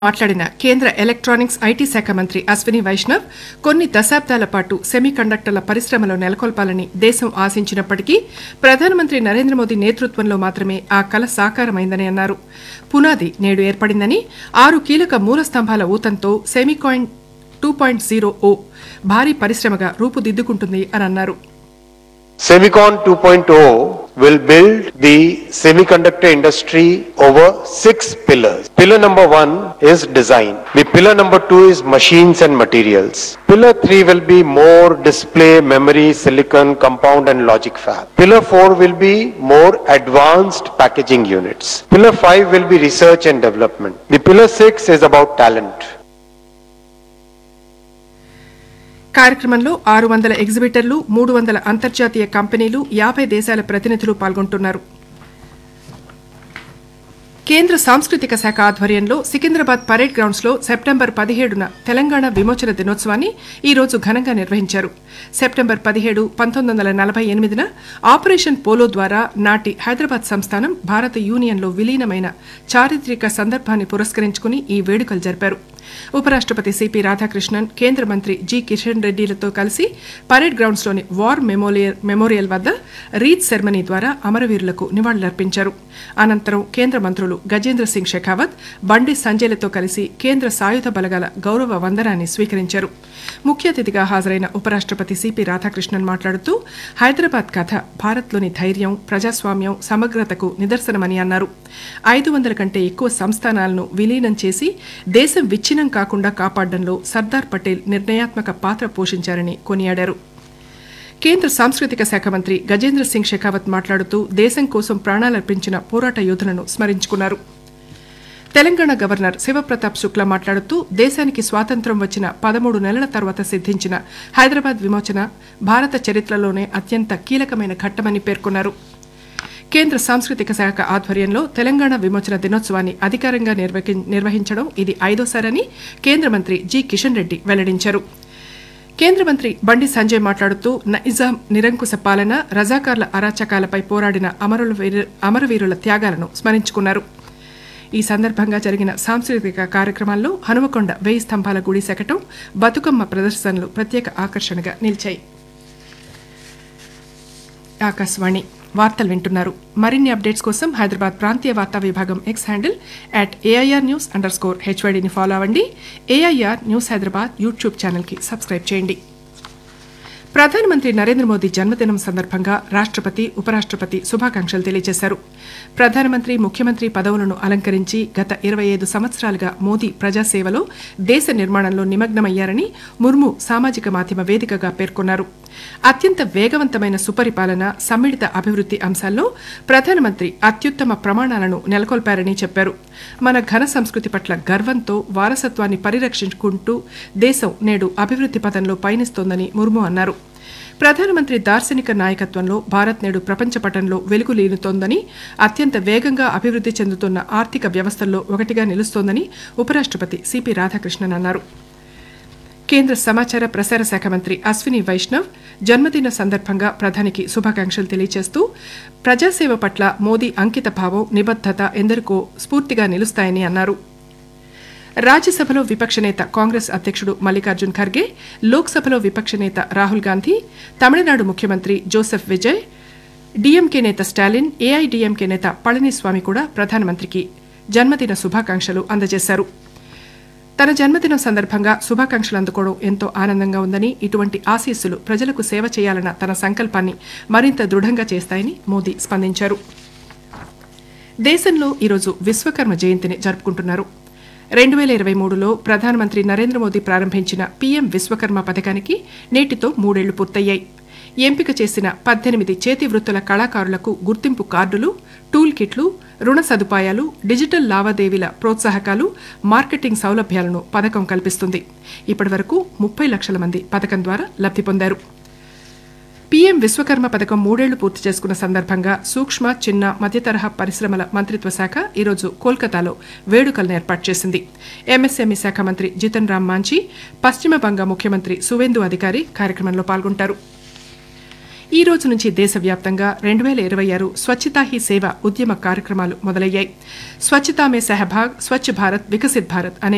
మాట్లాడిన కేంద్ర electronics IT శాఖ మంత్రి అశ్విని వైష్ణవ్ కొన్ని దశాబ్దాల పాటు సెమీ కండక్టర్ల పరిశ్రమలో నెలకొల్పాలని దేశం ఆశించినప్పటికీ ప్రధానమంత్రి నరేంద్ర మోదీ నేతృత్వంలో మాత్రమే ఆ కల సాకారమైందని అన్నారు పునాది నేడు ఏర్పడిందని ఆరు కీలక మూల స్తంభాల ఊతంతో సెమీకాయిన్ టూ పాయింట్ జీరో ఓ భారీ పరిశ్రమగా రూపుదిద్దుకుంటుంది అని అన్నారు Semicon 2.0 will build the semiconductor industry over six pillars. Pillar number one is design. The pillar number two is machines and materials. Pillar three will be more display, memory, silicon, compound and logic fab. Pillar four will be more advanced packaging units. Pillar five will be research and development. The pillar six is about talent. కార్యక్రమంలో ఆరు వందల ఎగ్జిబిటర్లు మూడు వందల అంతర్జాతీయ కంపెనీలు యాభై దేశాల ప్రతినిధులు పాల్గొంటున్నారు కేంద్ర సాంస్కృతిక శాఖ ఆధ్వర్యంలో సికింద్రాబాద్ పరేడ్ గ్రౌండ్స్ లో సెప్టెంబర్ పదిహేడున తెలంగాణ విమోచన దినోత్సవాన్ని ఈ రోజు ఘనంగా నిర్వహించారు సెప్టెంబర్ పదిహేడు పంతొమ్మిది వందల నలభై ఎనిమిదిన ఆపరేషన్ పోలో ద్వారా నాటి హైదరాబాద్ సంస్థానం భారత యూనియన్లో విలీనమైన చారిత్రక సందర్భాన్ని పురస్కరించుకుని ఈ వేడుకలు జరిపారు ఉపరాష్ట్రపతి సిపి రాధాకృష్ణన్ కేంద్ర మంత్రి జి కిషన్ రెడ్డిలతో కలిసి పరేడ్ గ్రౌండ్స్ లోని వార్ మెమోరియల్ మెమోరియల్ వద్ద రీత్ సెరమనీ ద్వారా అమరవీరులకు నివాళులర్పించారు అనంతరం కేంద్ర మంత్రులు గజేంద్ర సింగ్ షెకావత్ బండి సంజయ్లతో కలిసి కేంద్ర సాయుధ బలగాల గౌరవ వందనాన్ని స్వీకరించారు ముఖ్య అతిథిగా హాజరైన ఉపరాష్ట్రపతి సిపి రాధాకృష్ణన్ మాట్లాడుతూ హైదరాబాద్ కథ భారత్లోని ధైర్యం ప్రజాస్వామ్యం సమగ్రతకు నిదర్శనమని అన్నారు ఐదు వందల కంటే ఎక్కువ సంస్థానాలను విలీనం చేసి దేశం విచ్ఛిన్నం కాకుండా కాపాడడంలో సర్దార్ పటేల్ నిర్ణయాత్మక పాత్ర పోషించారని కొనియాడారు కేంద్ర సాంస్కృతిక శాఖ మంత్రి గజేంద్ర సింగ్ షెకావత్ మాట్లాడుతూ దేశం కోసం ప్రాణాలర్పించిన పోరాట యోధులను స్మరించుకున్నారు తెలంగాణ గవర్నర్ శివప్రతాప్ శుక్లా మాట్లాడుతూ దేశానికి స్వాతంత్ర్యం వచ్చిన పదమూడు నెలల తర్వాత సిద్ధించిన హైదరాబాద్ విమోచన భారత చరిత్రలోనే అత్యంత కీలకమైన ఘట్టమని పేర్కొన్నారు కేంద్ర సాంస్కృతిక శాఖ ఆధ్వర్యంలో తెలంగాణ విమోచన దినోత్సవాన్ని అధికారంగా నిర్వకి- నిర్వహించడం ఇది ఐదోసారని కేంద్ర మంత్రి జి కిషన్ రెడ్డి వెల్లడించారు కేంద్ర మంత్రి బండి సంజయ్ మాట్లాడుతూ నైజాం నిరంకుశ పాలన రజాకార్ల అరాచకాలపై పోరాడిన అమరుల వీరు- అమరవీరుల త్యాగాలను స్మరించుకున్నారు ఈ సందర్భంగా జరిగిన సాంస్కృతిక కార్యక్రమాల్లో హనుమకొండ వెయ్యి స్తంభాల గుడి శకటం బతుకమ్మ ప్రదర్శనలు ప్రత్యేక ఆకర్షణగా నిలిచాయి ఆకాశవాణి వార్తలు వింటున్నారు మరిన్ని అప్డేట్స్ కోసం హైదరాబాద్ ప్రాంతీయ వార్తా విభాగం X handle at AIR news underscore హెచ్వైడిని ఫాలో అవ్వండి ఏఐఆర్ న్యూస్ హైదరాబాద్ యూట్యూబ్ ఛానల్కి సబ్స్క్రైబ్ చేయండి ప్రధానమంత్రి నరేంద్ర మోదీ జన్మదినం సందర్భంగా రాష్ట్రపతి ఉపరాష్ట్రపతి శుభాకాంక్షలు తెలియజేశారు ప్రధానమంత్రి ముఖ్యమంత్రి పదవులను అలంకరించి గత ఇరవై ఐదు సంవత్సరాలుగా మోదీ ప్రజాసేవలో దేశ నిర్మాణంలో నిమగ్నమయ్యారని ముర్ము సామాజిక మాధ్యమ వేదికగా పేర్కొన్నారు అత్యంత వేగవంతమైన సుపరిపాలన సమ్మిళిత అభివృద్ధి అంశాల్లో ప్రధానమంత్రి అత్యుత్తమ ప్రమాణాలను నెలకొల్పారని చెప్పారు మన ఘన సంస్కృతి పట్ల గర్వంతో వారసత్వాన్ని పరిరక్షించుకుంటూ దేశం నేడు అభివృద్ధి పథంలో పయనిస్తోందని ముర్ము అన్నారు ప్రధానమంత్రి దార్శనిక నాయకత్వంలో భారత్ నేడు ప్రపంచ పటంలో వెలుగులీనుతోందని అత్యంత వేగంగా అభివృద్ధి చెందుతున్న ఆర్థిక వ్యవస్థల్లో ఒకటిగా నిలుస్తోందని ఉపరాష్ట్రపతి సిపి రాధాకృష్ణన్ అన్నారు కేంద్ర సమాచార ప్రసార శాఖ మంత్రి అశ్విని వైష్ణవ్ జన్మదిన సందర్భంగా ప్రధానికి శుభాకాంక్షలు తెలియజేస్తూ ప్రజాసేవ పట్ల మోదీ అంకిత భావం నిబద్ధత ఎందరికో స్ఫూర్తిగా నిలుస్తాయని అన్నారు రాజ్యసభలో విపక్ష నేత కాంగ్రెస్ అధ్యక్షుడు మల్లికార్జున్ ఖర్గే లోక్సభలో విపక్ష నేత రాహుల్ గాంధీ తమిళనాడు ముఖ్యమంత్రి జోసెఫ్ విజయ్ డీఎంకే నేత స్టాలిన్ ఏఐడీఎంకే నేత పళనిస్వామి కూడా ప్రధానమంత్రికి జన్మదిన శుభాకాంక్షలు అందజేశారు తన జన్మదినం సందర్భంగా శుభాకాంక్షలు అందుకోవడం ఎంతో ఆనందంగా ఉందని ఇటువంటి ఆశీస్సులు ప్రజలకు సేవ చేయాలన్న తన సంకల్పాన్ని మరింత దృఢంగా చేస్తాయని మోదీ స్పందించారు దేశంలో ఈరోజు విశ్వకర్మ జయంతిని జరుపుకుంటున్నారు రెండు వేల ఇరవై మూడులో ప్రధానమంత్రి నరేంద్ర మోదీ ప్రారంభించిన పీఎం విశ్వకర్మ పథకానికి నేటితో మూడేళ్లు పూర్తయ్యాయి ఎంపిక చేసిన పద్దెనిమిది చేతి వృత్తుల కళాకారులకు గుర్తింపు కార్డులు టూల్ కిట్లు రుణ సదుపాయాలు డిజిటల్ లావాదేవీల ప్రోత్సాహకాలు మార్కెటింగ్ సౌలభ్యాలను పథకం కల్పిస్తుంది ఇప్పటివరకు ముప్పై లక్షల మంది పథకం ద్వారా లబ్ధి పొందారు పీఎం విశ్వకర్మ పథకం మూడేళ్లు పూర్తి చేసుకున్న సందర్భంగా సూక్ష్మ చిన్న మధ్యతరహా పరిశ్రమల మంత్రిత్వ శాఖ ఈరోజు కోల్కతాలో వేడుకలను ఏర్పాటు చేసింది ఎంఎస్ఎంఈ శాఖ మంత్రి జితన్ రామ్ మాంఛీ పశ్చిమ బంగ ముఖ్యమంత్రి సువేందు అధికారి కార్యక్రమంలో పాల్గొంటారు ఈ రోజు నుంచి దేశవ్యాప్తంగా రెండు వేల ఇరవై ఆరు స్వచ్ఛతా హీ సేవ ఉద్యమ కార్యక్రమాలు మొదలయ్యాయి స్వచ్ఛతా మే సహభాగ్ స్వచ్ఛ భారత్ వికసిత్ భారత్ అనే